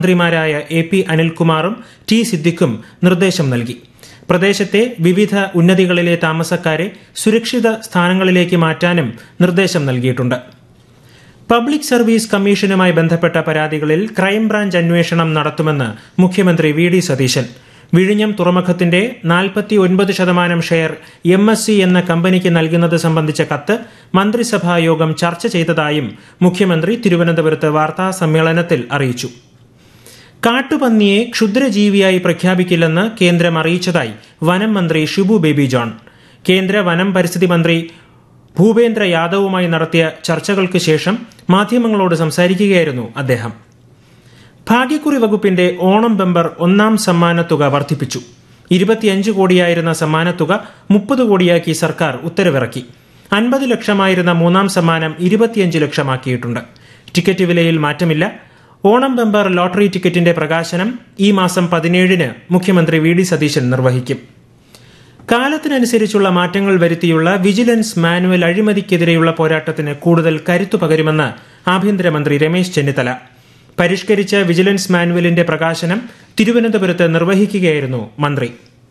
മന്ത്രിമാരായ A P അനിൽകുമാറും T സിദ്ദിഖും നിർദ്ദേശം നൽകി പ്രദേശത്തെ വിവിധ ഉന്നതികളിലെ താമസക്കാരെ സുരക്ഷിത സ്ഥാനങ്ങളിലേക്ക് മാറ്റാനും നിർദ്ദേശം നൽകിയിട്ടുണ്ട് പബ്ലിക് സർവീസ് കമ്മീഷനുമായി ബന്ധപ്പെട്ട പരാതികളിൽ ക്രൈംബ്രാഞ്ച് അന്വേഷണം നടത്തുമെന്ന് മുഖ്യമന്ത്രി വി ഡി സതീശൻ വിഴിഞ്ഞം തുറമുഖത്തിന്റെ നാൽപ്പത്തി ഒൻപത് ശതമാനം ഷെയർ എം എസ് സി എന്ന കമ്പനിക്ക് നൽകുന്നത് സംബന്ധിച്ച കത്ത് മന്ത്രിസഭാ യോഗം ചർച്ച ചെയ്തതായും മുഖ്യമന്ത്രി തിരുവനന്തപുരത്ത് വാർത്താ സമ്മേളനത്തിൽ അറിയിച്ചു കാട്ടുപന്നിയെ ക്ഷുദ്രജീവിയായി പ്രഖ്യാപിക്കില്ലെന്ന് കേന്ദ്രം അറിയിച്ചതായി വനം മന്ത്രി ഷിബു ബേബി ജോൺ കേന്ദ്ര വനം പരിസ്ഥിതി മന്ത്രി ഭൂപേന്ദ്ര യാദവുമായി നടത്തിയ ചർച്ചകൾക്ക് ശേഷം മാധ്യമങ്ങളോട് സംസാരിക്കുകയായിരുന്നു അദ്ദേഹം ഭാഗ്യക്കുറി വകുപ്പിന്റെ ഓണം ബമ്പർ ഒന്നാം സമ്മാനത്തുക വർദ്ധിപ്പിച്ചു ഇരുപത്തിയഞ്ച് കോടിയായിരുന്ന സമ്മാനത്തുക മുപ്പത് കോടിയാക്കി സർക്കാർ ഉത്തരവിറക്കി അൻപത് ലക്ഷമായിരുന്ന മൂന്നാം സമ്മാനം ഇരുപത്തിയഞ്ച് ലക്ഷമാക്കിയിട്ടുണ്ട് ടിക്കറ്റ് വിലയിൽ മാറ്റമില്ല ഓണം ബമ്പർ ലോട്ടറി ടിക്കറ്റിന്റെ പ്രകാശനം ഈ മാസം പതിനേഴിന് മുഖ്യമന്ത്രി വി ഡി സതീശൻ നിർവഹിക്കും കാലത്തിനനുസരിച്ചുള്ള മാറ്റങ്ങൾ വരുത്തിയുള്ള വിജിലൻസ് മാനുവൽ അഴിമതിക്കെതിരെയുള്ള പോരാട്ടത്തിന് കൂടുതൽ കരുത്തു പകരുമെന്ന് ആഭ്യന്തരമന്ത്രി രമേശ് ചെന്നിത്തല പരിഷ്കരിച്ച വിജിലൻസ് മാനുവലിന്റെ പ്രകാശനം തിരുവനന്തപുരത്ത് നിർവഹിക്കുകയായിരുന്നു മന്ത്രി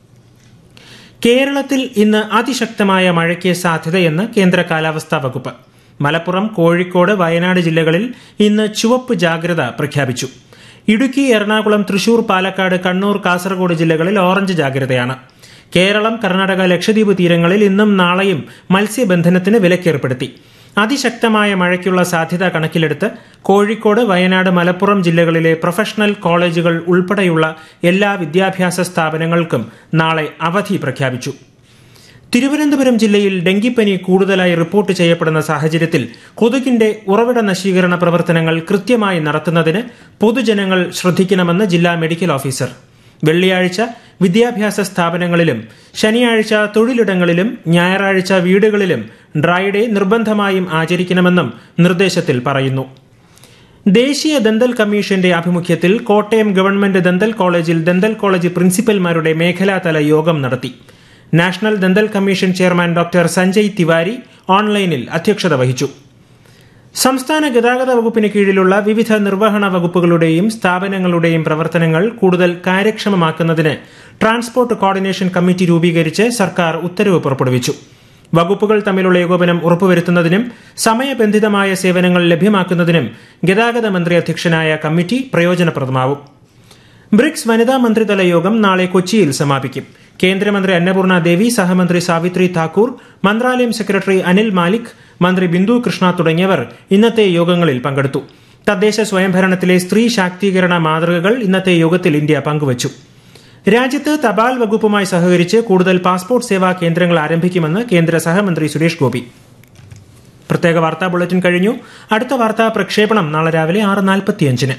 കേരളത്തിൽ ഇന്ന് അതിശക്തമായ മഴയ്ക്ക് സാധ്യതയെന്ന് കേന്ദ്ര കാലാവസ്ഥാ വകുപ്പ് മലപ്പുറം കോഴിക്കോട് വയനാട് ജില്ലകളിൽ ഇന്ന് ചുവപ്പ് ജാഗ്രത പ്രഖ്യാപിച്ചു ഇടുക്കി എറണാകുളം തൃശൂർ പാലക്കാട് കണ്ണൂർ കാസർഗോഡ് ജില്ലകളിൽ ഓറഞ്ച് ജാഗ്രതയാണ് കേരളം കർണാടക ലക്ഷദ്വീപ് തീരങ്ങളിൽ ഇന്നും നാളെയും മത്സ്യബന്ധനത്തിന് വിലക്കേർപ്പെടുത്തി അതിശക്തമായ മഴയ്ക്കുള്ള സാധ്യത കണക്കിലെടുത്ത് കോഴിക്കോട് വയനാട് മലപ്പുറം ജില്ലകളിലെ പ്രൊഫഷണൽ കോളേജുകൾ ഉൾപ്പെടെയുള്ള എല്ലാ വിദ്യാഭ്യാസ സ്ഥാപനങ്ങൾക്കും നാളെ അവധി പ്രഖ്യാപിച്ചു തിരുവനന്തപുരം ജില്ലയിൽ ഡെങ്കിപ്പനി കൂടുതലായി റിപ്പോർട്ട് ചെയ്യപ്പെടുന്ന സാഹചര്യത്തിൽ കൊതുകിന്റെ ഉറവിട നശീകരണ പ്രവർത്തനങ്ങൾ കൃത്യമായി നടത്തുന്നതിന് പൊതുജനങ്ങൾ ശ്രദ്ധിക്കണമെന്ന് ജില്ലാ മെഡിക്കൽ ഓഫീസർ വെള്ളിയാഴ്ച വിദ്യാഭ്യാസ സ്ഥാപനങ്ങളിലും ശനിയാഴ്ച തൊഴിലിടങ്ങളിലും ഞായറാഴ്ച വീടുകളിലും ഡ്രൈ ഡേ നിർബന്ധമായും ആചരിക്കണമെന്നും നിർദ്ദേശത്തിൽ പറയുന്നു ദേശീയ ദന്തൽ കമ്മീഷന്റെ ആഭിമുഖ്യത്തിൽ കോട്ടയം ഗവൺമെന്റ് ദന്തൽ കോളേജിൽ ദന്തൽ കോളേജ് പ്രിൻസിപ്പൽമാരുടെ മേഖലാതല യോഗം നടത്തി national dental commission chairman doctor Sanjay Tiwari ഓൺലൈനിൽ അധ്യക്ഷത വഹിച്ചു സംസ്ഥാന ഗതാഗത വകുപ്പിന് കീഴിലുള്ള വിവിധ നിർവഹണ വകുപ്പുകളുടെയും സ്ഥാപനങ്ങളുടെയും പ്രവർത്തനങ്ങൾ കൂടുതൽ കാര്യക്ഷമമാക്കുന്നതിന് ട്രാൻസ്പോർട്ട് കോർഡിനേഷൻ കമ്മിറ്റി രൂപീകരിച്ച് സർക്കാർ ഉത്തരവ് പുറപ്പെടുവിച്ചു വകുപ്പുകൾ തമ്മിലുള്ള ഏകോപനം ഉറപ്പുവരുത്തുന്നതിനും സമയബന്ധിതമായ സേവനങ്ങൾ ലഭ്യമാക്കുന്നതിനും ഗതാഗത മന്ത്രി അധ്യക്ഷനായ കമ്മിറ്റി പ്രയോജനപ്രദമാവും ബ്രിക്സ് വനിതാ മന്ത്രിതല യോഗം നാളെ കൊച്ചിയിൽ സമാപിക്കും കേന്ദ്രമന്ത്രി അന്നപൂർണ ദേവി സഹമന്ത്രി സാവിത്രി താക്കൂർ മന്ത്രാലയം സെക്രട്ടറി അനിൽ മാലിക് മന്ത്രി ബിന്ദു കൃഷ്ണ തുടങ്ങിയവർ ഇന്നത്തെ യോഗങ്ങളിൽ പങ്കെടുത്തു തദ്ദേശ സ്വയംഭരണത്തിലെ സ്ത്രീ ശാക്തീകരണ മാതൃകകൾ ഇന്നത്തെ യോഗത്തിൽ ഇന്ത്യ പങ്കുവച്ചു രാജ്യത്ത് തപാൽ വകുപ്പുമായി സഹകരിച്ച് കൂടുതൽ പാസ്പോർട്ട് സേവാ കേന്ദ്രങ്ങൾ ആരംഭിക്കുമെന്ന് കേന്ദ്ര സഹമന്ത്രി സുരേഷ് ഗോപി പ്രത്യേക വാർത്താ ബുള്ളറ്റിൻ കഴിഞ്ഞു അടുത്ത വാർത്താ പ്രക്ഷേപണം നാളെ രാവിലെ ആറ് നാൽപ്പത്തിയഞ്ചിന്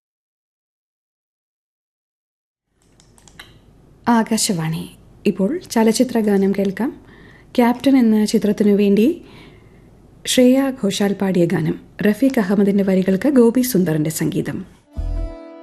ആകാശവാണി ഇപ്പോൾ ചലച്ചിത്ര ഗാനം കേൾക്കാം ക്യാപ്റ്റൻ എന്ന ചിത്രത്തിനു വേണ്ടി ശ്രേയ ഘോഷാൽ പാടിയ ഗാനം റഫീഖ് അഹമ്മദിന്റെ വരികൾക്ക് ഗോപി സുന്ദറിന്റെ സംഗീതം